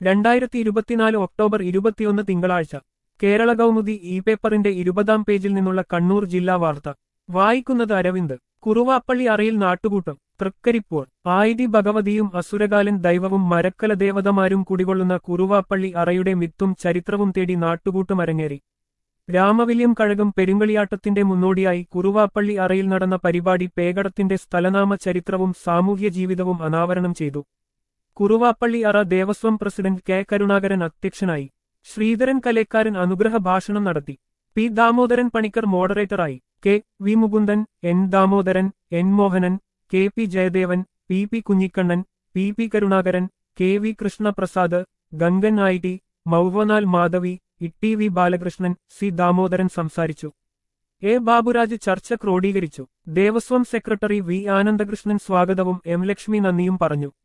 രണ്ടായിരത്തി ഇരുപത്തിനാല് ഒക്ടോബർ ഇരുപത്തിയൊന്ന് തിങ്കളാഴ്ച കേരള കൗമുദി ഇ പേപ്പറിന്റെ ഇരുപതാം പേജിൽ നിന്നുള്ള കണ്ണൂർ ജില്ലാ വാർത്ത വായിക്കുന്നത് അരവിന്ദ് കുറുവാപ്പള്ളി അറയിൽ നാട്ടുകൂട്ടം തൃക്കരിപ്പോൾ ആയിതി ഭഗവതിയും അസുരകാലൻ ദൈവവും മരക്കല ദേവതമാരും കുടികൊള്ളുന്ന കുറുവാപ്പള്ളി അറയുടെ മിത്തും ചരിത്രവും തേടി നാട്ടുകൂട്ടം അരങ്ങേറി രാമവില്യം കഴകം പെരുങ്കളിയാട്ടത്തിന്റെ മുന്നോടിയായി കുറുവാപ്പള്ളി അറയിൽ നടന്ന പരിപാടി പേകടത്തിന്റെ സ്ഥലനാമ ചരിത്രവും സാമൂഹ്യ ജീവിതവും അനാവരണം ചെയ്തു കുറുവാപ്പള്ളി അറ ദേവസ്വം പ്രസിഡന്റ് കെ കരുണാകരൻ അധ്യക്ഷനായി ശ്രീധരൻ കലേക്കാരൻ അനുഗ്രഹ ഭാഷണം നടത്തി പി ദാമോദരൻ പണിക്കർ മോഡറേറ്ററായി K V Mukundan N Damodaran N Mohanan K P Jayadevan P P Kunhikannan P P Karunakaran K V Krishnaprasad Gangan I T Mouvanal Madhavi Itty V Balakrishnan C Damodaran സംസാരിച്ചു എ ബാബുരാജ് ചർച്ച ക്രോഡീകരിച്ചു ദേവസ്വം സെക്രട്ടറി വി ആനന്ദകൃഷ്ണൻ സ്വാഗതവും എം ലക്ഷ്മി നന്ദിയും പറഞ്ഞു